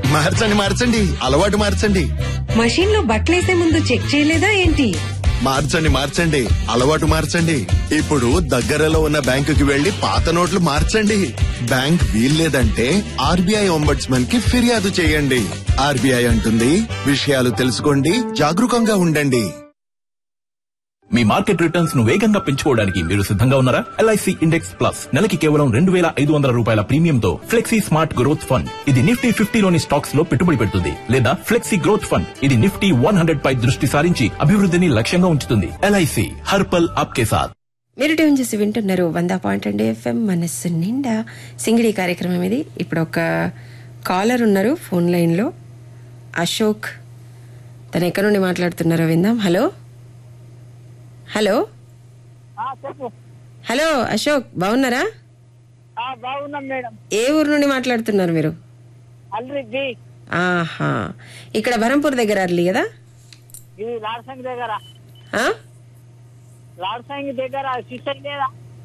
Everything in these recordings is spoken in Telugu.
మార్చండి మార్చండి అలవాటు మార్చండి మషీన్ లో బట్టలేసే ముందు చెక్ చేయలేదా ఏంటి మార్చండి మార్చండి అలవాటు మార్చండి ఇప్పుడు దగ్గరలో ఉన్న బ్యాంకుకి వెళ్లి పాత నోట్లు మార్చండి బ్యాంక్ వీల్లేదంటే ఆర్బీఐ ఒంబడ్స్మన్ కి ఫిర్యాదు చేయండి ఆర్బీఐ అంటుంది విషయాలు తెలుసుకోండి జాగరూకంగా ఉండండి మీ మార్కెట్ రిటర్న్స్ ను వేగంగా పెంచుకోవడానికి మీరు సిద్ధంగా ఉన్నారా ఎల్ఐసి ఇండెక్స్ ప్లస్ నెలకి కేవలం రెండు వేల ఐదు వందల రూపాయల ప్రీమియంతో ఫ్లెక్సీ స్మార్ట్ గ్రోత్ ఫండ్ ఇది నిఫ్టీ ఫిఫ్టీలోని స్టాక్స్ లో పెట్టుబడి పెడుతుంది లేదా ఫ్లెక్సీ గ్రోత్ ఫండ్ ఇది నిఫ్టీ వన్ హండ్రెడ్ పై దృష్టి సారించి అభివృద్ధిని లక్ష్యంగా ఉంచుతుంది ఎల్ఐసి హర్పల్ ఆప్కే సాథ్ మీరు ట్యూన్ చేసి వింటున్నారు వంద పాయింట్ రెండు ఎఫ్ఎం మనస్సు నిండా సింగిడి కార్యక్రమం ఇది ఇప్పుడు ఒక కాలర్ ఉన్నారు ఫోన్ లైన్లో అశోక్ తను ఎక్కడి నుండి మాట్లాడుతున్నారో విందాం హలో హలో చెప్పు హలో అశోక్ బాగున్నారా ఆ, బాగున్నాం మేడం ఏ ఊరు నుండి మాట్లాడుతున్నారు మీరు అల్రెడ్డి ఆహా ఇక్కడ బరంపూర్ దగ్గర అర్లి కదా ఇది లాడ్సంగి దగ్గర ఆ? లాడ్సంగి దగ్గర సిస్టర్ లేదా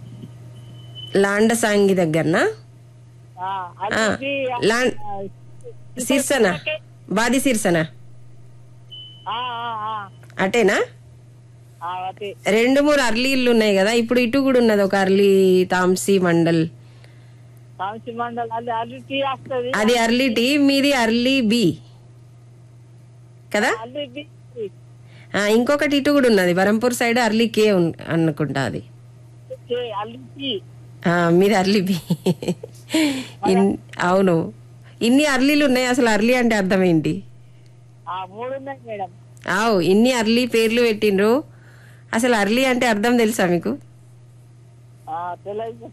లాండసాంగి దగ్గరనా ఆ, అల్రెడ్డి, లాండ్ ఆ, సిర్సనా బాది సిర్సనా ఆ, ఆ, ఆ, అటేనా ఆ, అదే రెండు మూడు అర్లీ ఇల్లు ఉన్నాయి కదా ఇప్పుడు ఇటు కూడా ఉన్నది ఒక అర్లీ తాంసీ మండల్ కాంచి మండల్ అది అల్రెడ్డి వస్తుంది అది అర్లీ టీ మీది అర్లీ బి కదా అల్రెడ్డి ఆ, ఇంకొకటి ఇటు కూడా ఉన్నది బరంపూర్ సైడ్ అర్లీ కే ఉన్- అనుకుంటా అది అల్రెడ్డి ఆ, మీది అర్లీ బి ఇన్- అవును ఇన్ని అర్లీలు ఉన్నాయి అసలు అర్లీ అంటే అర్థం ఏంటి ఆ మూడు ఉన్నాయి మేడం ఆవు ఇన్ని అర్లీ పేర్లు పెట్టిండ్రు అసలు అర్లీ అంటే అర్థం తెలుసా మీకు ఆ, తెలియదు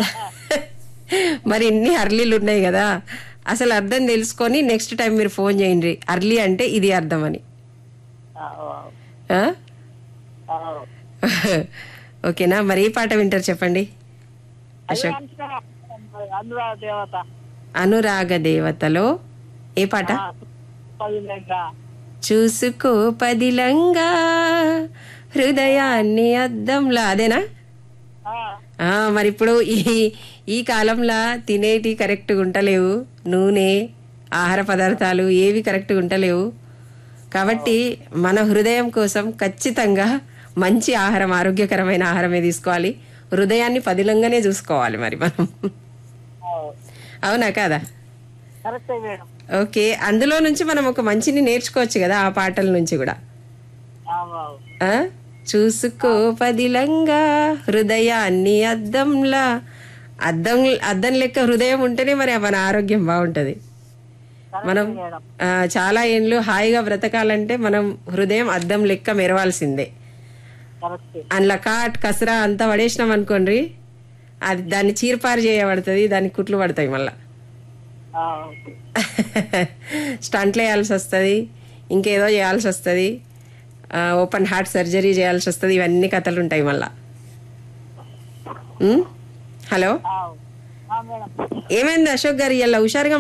మరి ఇన్ని అర్లీలు ఉన్నాయి కదా అసలు అర్థం తెలుసుకొని నెక్స్ట్ టైం మీరు ఫోన్ చేయండి అర్లీ అంటే ఇది అర్థం అని ఆ, ఆ? ఆ, ఓకేనా మరి ఏ పాట వింటారు చెప్పండి అదే అశోక్ అంటున్నా, అనురాధ దేవత అనురాగ దేవతలో ఏ పాట ఆ, పది లెక్క. చూసుకో పదిలంగా హృదయాన్ని అద్దంలా అదేనా ఆ, ఆ, మరి ఇప్పుడు ఈ ఈ కాలంలో తినేటి కరెక్ట్గా ఉంటలేవు నూనె ఆహార పదార్థాలు ఏవి కరెక్ట్గా ఉంటలేవు కాబట్టి మన హృదయం కోసం ఖచ్చితంగా మంచి ఆహారం ఆరోగ్యకరమైన ఆహారమే తీసుకోవాలి హృదయాన్ని పదిలంగానే చూసుకోవాలి మరి మనం ఆ, అవునా కాదా కరెక్టే మేడం ఓకే అందులో నుంచి మనం ఒక మంచిని నేర్చుకోవచ్చు కదా ఆ పాటల నుంచి కూడా ఆ, ఆ. ఆ? చూసుకో పదిలంగా హృదయాన్ని అద్దంలా అద్దం అద్దం లెక్క హృదయం ఉంటేనే మరి మన ఆరోగ్యం బాగుంటది మనం మేడం ఆ, చాలా ఏండ్లు హాయిగా బ్రతకాలంటే మనం హృదయం అద్దం లెక్క మెరవాల్సిందే కరెక్టే అందులో కాట్ కసరా అంతా పడేసినాం అనుకోండి అది దాన్ని చీరపారు చేయబడుతుంది దానికి కుట్లు పడతాయి మళ్ళా ఆ, స్టంట్లు వేయాల్సి వస్తుంది ఇంకేదో చేయాల్సి వస్తుంది ఓపెన్ హార్ట్ సర్జరీ చేయాల్సి వస్తుంది ఇవన్నీ కథలు ఉంటాయి మళ్ళా ఉమ్? హలో ఆ, ఆ, మేడం ఏమైంది అశోక్ గారు ఇలా హుషారుగా